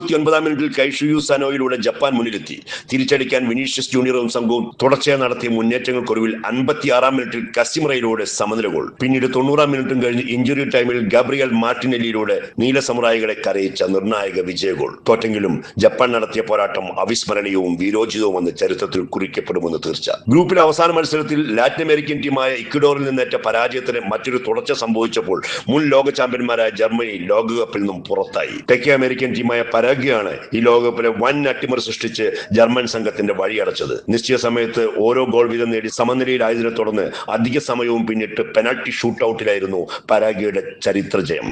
ഒൻപതാം മിനിറ്റിൽ കൈഷുയു സനോയിലൂടെ ജപ്പാൻ മുന്നിലെത്തി തിരിച്ചടിക്കാൻ വിനീഷ്യസ് ജൂനിയറും സംഘവും തുടർച്ചയായി നടത്തിയ മുന്നേറ്റങ്ങൾക്കൊടുവിൽ അൻപത്തിയാറാം മിനിറ്റിൽ കസിമറയിലൂടെ സമനില ഗോൾ പിന്നീട് തൊണ്ണൂറാം മിനിറ്റും കഴിഞ്ഞ് ഇഞ്ചുറി ടൈമിൽ ഗബ്രിയൽ മാർട്ടിനെല്ലിയിലൂടെ നീല സമുറായികളെ കരയിച്ച നിർണായക വിജയ ഗോൾ തോറ്റെങ്കിലും ജപ്പാൻ നടത്തിയ പോരാട്ടം അവിസ്മരണീയവും വീരോചിതവുമെന്ന് ചരിത്രത്തിൽ കുറിക്കപ്പെടുമെന്ന് തീർച്ച ഗ്രൂപ്പിലെ അവസാന മത്സരത്തിൽ ലാറ്റിൻ അമേരിക്കൻ ടീമായ ഇക്വഡോറിൽ നിന്നേറ്റ പരാജയത്തിന് മറ്റൊരു തുടർച്ച സംഭവിച്ചപ്പോൾ മുൻ ലോക ചാമ്പ്യന്മാരായ ജർമ്മനി ലോകകപ്പിൽ നിന്നും പുറത്തായി തെക്കേ അമേരിക്കൻ ടീമായ പരാഗ്യാണ് ഈ ലോകകപ്പിലെ വൻ അട്ടിമറി സൃഷ്ടിച്ച് ജർമ്മൻ സംഘത്തിന്റെ വഴിയടച്ചത് നിശ്ചയ സമയത്ത് ഓരോ ഗോൾ വീതം നേടി സമനിലയിലായതിനെ തുടർന്ന് അധിക സമയവും പിന്നിട്ട് പെനാൽറ്റി ഷൂട്ടൌട്ടിലായിരുന്നു പരാഗ്യയുടെ ചരിത്ര ജയം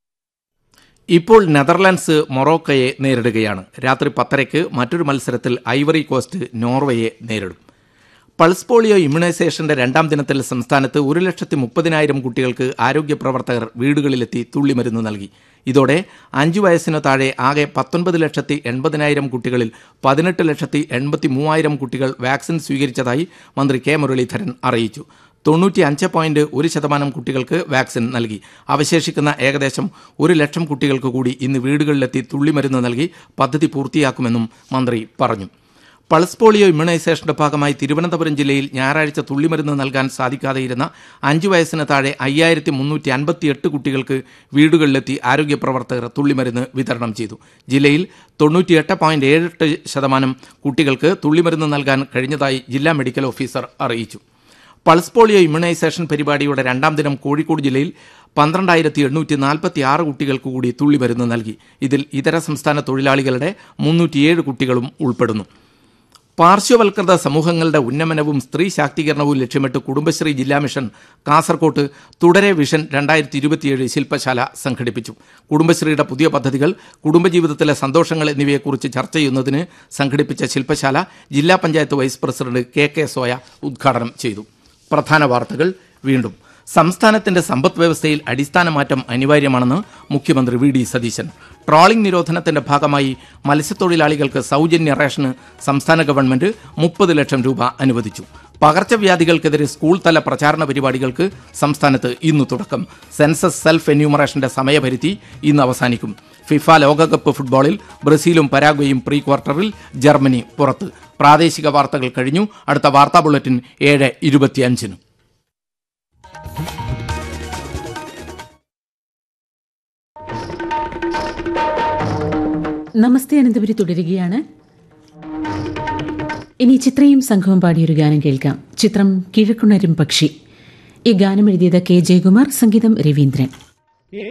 ഇപ്പോൾ നെതർലാൻഡ്സ് മൊറോക്കയെ നേരിടുകയാണ് രാത്രി പത്തരയ്ക്ക് മറ്റൊരു മത്സരത്തിൽ ഐവറി കോസ്റ്റ് നോർവേയെ നേരിടും പൾസ് പോളിയോ ഇമ്മ്യൂണൈസേഷന്റെ രണ്ടാം ദിനത്തിൽ സംസ്ഥാനത്ത് ഒരു ലക്ഷത്തി മുപ്പതിനായിരം കുട്ടികൾക്ക് ആരോഗ്യ പ്രവർത്തകർ വീടുകളിലെത്തി തുള്ളിമരുന്ന് നൽകി ഇതോടെ അഞ്ചു വയസ്സിനു താഴെ ആകെ പത്തൊൻപത് ലക്ഷത്തി എൺപതിനായിരം കുട്ടികളിൽ പതിനെട്ട് ലക്ഷത്തി എൺപത്തി മൂവായിരം കുട്ടികൾ വാക്സിൻ സ്വീകരിച്ചതായി മന്ത്രി കെ മുരളീധരൻ അറിയിച്ചു തൊണ്ണൂറ്റി അഞ്ച് പോയിന്റ് ഒരു ശതമാനം കുട്ടികൾക്ക് വാക്സിൻ നൽകി അവശേഷിക്കുന്ന ഏകദേശം ഒരു ലക്ഷം കുട്ടികൾക്ക് കൂടി ഇന്ന് വീടുകളിലെത്തി തുള്ളിമരുന്ന് നൽകി പദ്ധതി പൂർത്തിയാക്കുമെന്നും മന്ത്രി പറഞ്ഞു പൾസ് പോളിയോ ഇമ്മ്യൂണൈസേഷന്റെ ഭാഗമായി തിരുവനന്തപുരം ജില്ലയിൽ ഞായറാഴ്ച തുള്ളിമരുന്ന് നൽകാൻ സാധിക്കാതെയിരുന്ന അഞ്ചു വയസ്സിന് താഴെ അയ്യായിരത്തി മുന്നൂറ്റി അൻപത്തിയെട്ട് കുട്ടികൾക്ക് വീടുകളിലെത്തി ആരോഗ്യ പ്രവർത്തകർ തുള്ളിമരുന്ന് വിതരണം ചെയ്തു ജില്ലയിൽ തൊണ്ണൂറ്റിയെട്ട് പോയിന്റ് ഏഴെട്ട് ശതമാനം കുട്ടികൾക്ക് തുള്ളിമരുന്ന് നൽകാൻ കഴിഞ്ഞതായി ജില്ലാ മെഡിക്കൽ ഓഫീസർ അറിയിച്ചു പൾസ് പോളിയോ ഇമ്മ്യൂണൈസേഷൻ പരിപാടിയുടെ രണ്ടാം ദിനം കോഴിക്കോട് ജില്ലയിൽ പന്ത്രണ്ടായിരത്തി എണ്ണൂറ്റി നാൽപ്പത്തി ആറ് കുട്ടികൾക്ക് കൂടി തുള്ളിമരുന്ന് നൽകി ഇതിൽ ഇതര സംസ്ഥാന തൊഴിലാളികളുടെ മുന്നൂറ്റിയേഴ് കുട്ടികളും ഉൾപ്പെടുന്നു പാർശ്വവൽകൃത സമൂഹങ്ങളുടെ ഉന്നമനവും സ്ത്രീ ശാക്തീകരണവും ലക്ഷ്യമിട്ട് കുടുംബശ്രീ ജില്ലാ മിഷൻ കാസർകോട്ട് തുടരെ വിഷൻ രണ്ടായിരത്തി ഇരുപത്തിയേഴ് ശില്പശാല സംഘടിപ്പിച്ചു കുടുംബശ്രീയുടെ പുതിയ പദ്ധതികൾ കുടുംബജീവിതത്തിലെ സന്തോഷങ്ങൾ എന്നിവയെക്കുറിച്ച് ചർച്ച ചെയ്യുന്നതിന് സംഘടിപ്പിച്ച ശില്പശാല ജില്ലാ panchayat vice president K K Soya ഉദ്ഘാടനം ചെയ്തു പ്രധാന വാർത്തകൾ വീണ്ടും സംസ്ഥാനത്തിന്റെ സമ്പദ് വ്യവസ്ഥയിൽ അടിസ്ഥാന മാറ്റം അനിവാര്യമാണെന്ന് മുഖ്യമന്ത്രി വി ഡി സതീശൻ ട്രോളിംഗ് നിരോധനത്തിന്റെ ഭാഗമായി മത്സ്യത്തൊഴിലാളികൾക്ക് സൗജന്യ റേഷന് സംസ്ഥാന ഗവൺമെന്റ് മുപ്പത് ലക്ഷം രൂപ അനുവദിച്ചു പകർച്ചവ്യാധികൾക്കെതിരെ സ്കൂൾ തല പ്രചാരണ പരിപാടികൾക്ക് സംസ്ഥാനത്ത് ഇന്ന് തുടക്കം സെൻസസ് സെൽഫ് എന്യൂമറേഷന്റെ സമയപരിധി ഇന്ന് അവസാനിക്കും ഫിഫ ലോകകപ്പ് ഫുട്ബോളിൽ ബ്രസീലും പരാഗ്വയും പ്രീ ക്വാർട്ടറിൽ ജർമ്മനി പുറത്ത് പ്രാദേശിക വാർത്തകൾ കഴിഞ്ഞു അടുത്ത വാർത്താ ബുള്ളറ്റിൻ ഏഴ് ഇരുപത്തിയഞ്ചിന് നമസ്തേ അനന്തപുരി തുടരുകയാണ് ഇനി ചിത്രയും സംഘവും പാടിയൊരു ഗാനം കേൾക്കാം ചിത്രം കിഴക്കുണരും പക്ഷി ഈ ഗാനം എഴുതിയത് കെ ജയകുമാർ സംഗീതം രവീന്ദ്രൻ